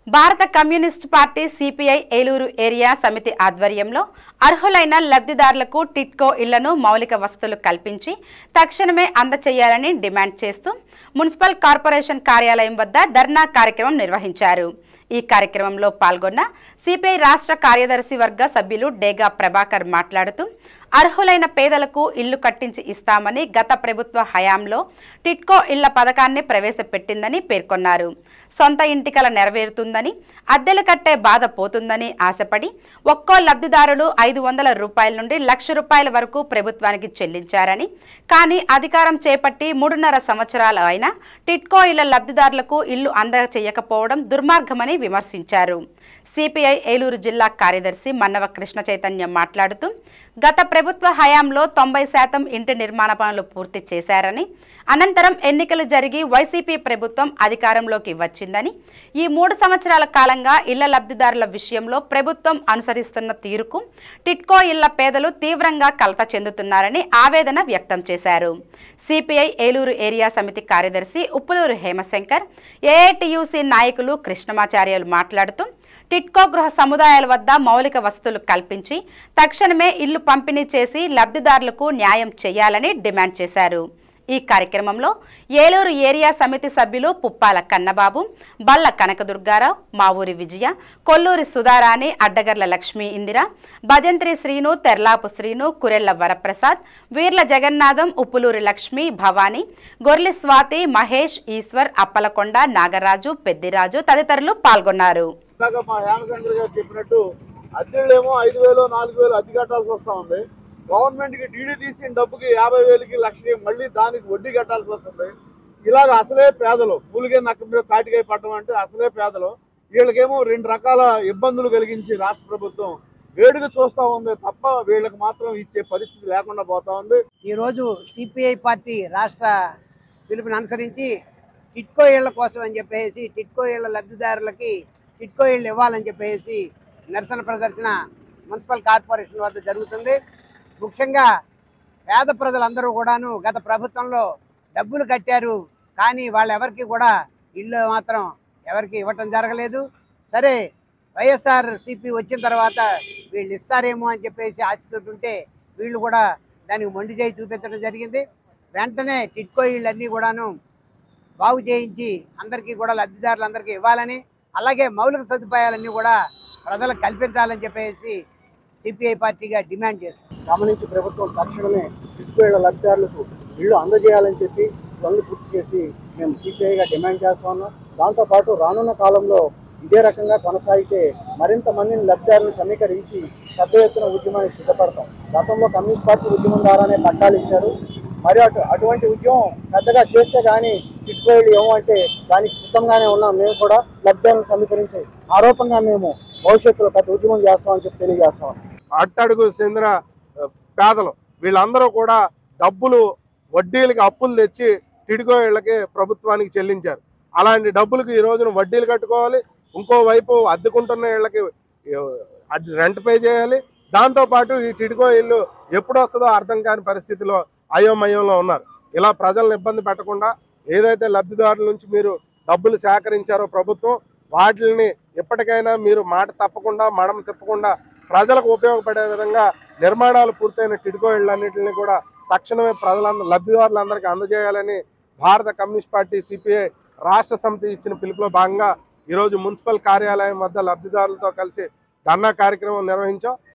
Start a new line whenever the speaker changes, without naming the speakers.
భారత communist party CPI Eluru area సమితి ఆధ్వర్యంలో అర్హులైన లబ్ధిదారులకు టిట్కో ఇళ్లను మౌలిక వసతులు కల్పించి తక్షణమే అందచేయాలని డిమాండ్ చేస్తూ మున్సిపల్ కార్పొరేషన్ కార్యాలయం వద్ద ధర్నా కార్యక్రమం నిర్వహించారు ఈ కార్యక్రమంలో పాల్గొన్న సిపిఐ రాష్ట్ర కార్యదర్శి వర్గ సభ్యులు డేగా ప్రభాకర్ మాట్లాడుతూ అర్హులైన పేదలకు ఇల్లు కట్టించి ఇస్తామని గత ప్రభుత్వ హయాంలో టిట్కో ఇళ్ల పథకాన్ని ప్రవేశపెట్టిందని పేర్కొన్నారు సొంత ఇంటికల నెరవేరుతుందని అద్దెలు కట్టే బాధ పోతుందని ఆశపడి ఒక్కో లబ్ధిదారుడు ఐదు వందల రూపాయల నుండి లక్ష రూపాయల వరకు ప్రభుత్వానికి చెల్లించారని కానీ అధికారం చేపట్టి మూడున్నర సంవత్సరాలు అయినా టిట్కో ఇళ్ల లబ్ధిదారులకు ఇల్లు అందచేయకపోవడం దుర్మార్గమని విమర్శించారు సిపిఐ ఏలూరు జిల్లా కార్యదర్శి మన్నవ కృష్ణ చైతన్యం మాట్లాడుతూ గత ప్రభుత్వ హయాంలో తొంభై శాతం ఇంటి నిర్మాణ పనులు పూర్తి చేశారని అనంతరం ఎన్నికలు జరిగి వైసీపీ ప్రభుత్వం అధికారంలోకి వచ్చిందని ఈ మూడు సంవత్సరాల కాలంగా ఇళ్ల లబ్ధిదారుల విషయంలో ప్రభుత్వం అనుసరిస్తున్న తీరుకు టిట్కో ఇళ్ల పేదలు తీవ్రంగా కలత చెందుతున్నారని ఆవేదన వ్యక్తం చేశారు సిపిఐ ఏలూరు ఏరియా సమితి కార్యదర్శి ఉప్పులూరు హేమశంకర్ ఏఐటియుసి నాయకులు కృష్ణమాచార్యులు మాట్లాడుతూ టిట్కో గృహ సముదాయాల వద్ద మౌలిక వసతులు కల్పించి తక్షణమే ఇల్లు పంపిణీ చేసి లబ్ధిదారులకు న్యాయం చేయాలని డిమాండ్ చేశారు ఈ కార్యక్రమంలో ఏలూరు ఏరియా సమితి సభ్యులు పుప్పాల కన్నబాబు బల్ల కనకదుర్గారావు మావూరి విజయ కొల్లూరి సుధారాణి అడ్డగర్ల లక్ష్మీ ఇందిర భజంత్రి శ్రీను తెర్లాపు శ్రీను కురెళ్ల వరప్రసాద్ వీర్ల జగన్నాథం ఉప్పులూరి లక్ష్మి భవానీ గొర్లి స్వాతి మహేష్ ఈశ్వర్ అప్పలకొండ నాగరాజు పెద్దిరాజు తదితరులు పాల్గొన్నారు
ఇందాక మా యామచంద్ర గారు చెప్పినట్టు అద్దెళ్ళేమో ఐదు వేలు నాలుగు వేలు అద్దె కట్టాల్సి వస్తూ ఉంది గవర్నమెంట్ కి డీడీ తీసిన డబ్బుకి యాభై వేలకి లక్షకి మళ్ళీ దానికి వడ్డీ కట్టాల్సి వస్తుంది ఇలాగ అసలే పేదలు పూలిగే నక్క మీద తాటికాయ పట్టడం అంటే అసలే పేదలు వీళ్ళకేమో రెండు రకాల ఇబ్బందులు కలిగించి రాష్ట్ర ప్రభుత్వం వేడుక చూస్తా ఉంది తప్ప వీళ్ళకి మాత్రం ఇచ్చే పరిస్థితి లేకుండా పోతా ఉంది
ఈరోజు సిపిఐ పార్టీ రాష్ట్ర పిలుపుని అనుసరించి టిట్కో ఇళ్ల కోసం అని చెప్పేసి టిట్కో ఇళ్ల లబ్ధిదారులకి టిట్కో ఇళ్ళు ఇవ్వాలని చెప్పేసి నిరసన ప్రదర్శన మున్సిపల్ కార్పొరేషన్ వద్ద జరుగుతుంది ముఖ్యంగా పేద ప్రజలందరూ కూడాను గత ప్రభుత్వంలో డబ్బులు కట్టారు కానీ వాళ్ళు ఎవరికి కూడా ఇల్లు మాత్రం ఎవరికి ఇవ్వటం జరగలేదు సరే వైఎస్ఆర్ సిపి వచ్చిన తర్వాత వీళ్ళు ఇస్తారేమో అని చెప్పేసి ఆశిస్తుంటుంటే వీళ్ళు కూడా దానికి మొండి చేయి చూపించడం జరిగింది వెంటనే టిట్కో ఇళ్ళన్నీ కూడాను బాగు చేయించి అందరికీ కూడా లబ్ధిదారులందరికీ ఇవ్వాలని అలాగే మౌలిక సదుపాయాలన్నీ కూడా ప్రజలకు కల్పించాలని చెప్పేసి సిపిఐ పార్టీగా డిమాండ్ చేస్తుంది
గమనించి ప్రభుత్వం తక్షణమే ఇటువేళ్ల లబ్ధిదారులకు ఇల్లు అందజేయాలని చెప్పి పనులు పూర్తి చేసి మేము సిపిఐగా డిమాండ్ చేస్తా ఉన్నాం దాంతోపాటు రానున్న కాలంలో ఇదే రకంగా కొనసాగితే మరింత మందిని లబ్ధిదారులను సమీకరించి పెద్ద ఎత్తున ఉద్యమానికి సిద్ధపడతాం గతంలో కమ్యూనిస్ట్ పార్టీ ఉద్యమం ద్వారానే పట్టాలు ఇచ్చారు మరి అటు అటువంటి ఉద్యమం పెద్దగా చేస్తే కానీ ఇటువేళ్ళు ఏమంటే దానికి సిద్ధంగానే ఉన్నాం మేము కూడా లబ్ధిదారులను సమీకరించి ఆరోపంగా మేము భవిష్యత్తులో పెద్ద ఉద్యమం చేస్తామని చెప్పి తెలియజేస్తాం
అట్టడుగు చెందిన ఆ, పేదలు వీళ్ళందరూ కూడా డబ్బులు వడ్డీలకి అప్పులు తెచ్చి టిడికో ఇళ్ళకి ప్రభుత్వానికి చెల్లించారు అలాంటి డబ్బులకి ఈ రోజున వడ్డీలు కట్టుకోవాలి ఇంకోవైపు అద్దెకుంటున్న ఇళ్ళకి ఆ, రెంట్ పే చేయాలి దాంతోపాటు ఈ టిడికో ఇల్లు ఎప్పుడు వస్తుందో అర్థం కాని పరిస్థితిలో అయోమయంలో ఉన్నారు ఇలా ప్రజలను ఇబ్బంది పెట్టకుండా ఏదైతే లబ్ధిదారుల నుంచి మీరు డబ్బులు సేకరించారో ప్రభుత్వం వాటిని ఎప్పటికైనా మీరు మాట తప్పకుండా మడమ తిప్పకుండా ప్రజలకు ఉపయోగపడే విధంగా నిర్మాణాలు పూర్తయిన టిడ్కో ఇళ్ళన్నింటినీ కూడా తక్షణమే ప్రజలందరూ లబ్ధిదారులందరికీ అందజేయాలని భారత కమ్యూనిస్ట్ పార్టీ సిపిఐ రాష్ట్ర సమితి ఇచ్చిన పిలుపులో భాగంగా ఈరోజు మున్సిపల్ కార్యాలయం వద్ద లబ్ధిదారులతో కలిసి ధర్నా కార్యక్రమం నిర్వహించాం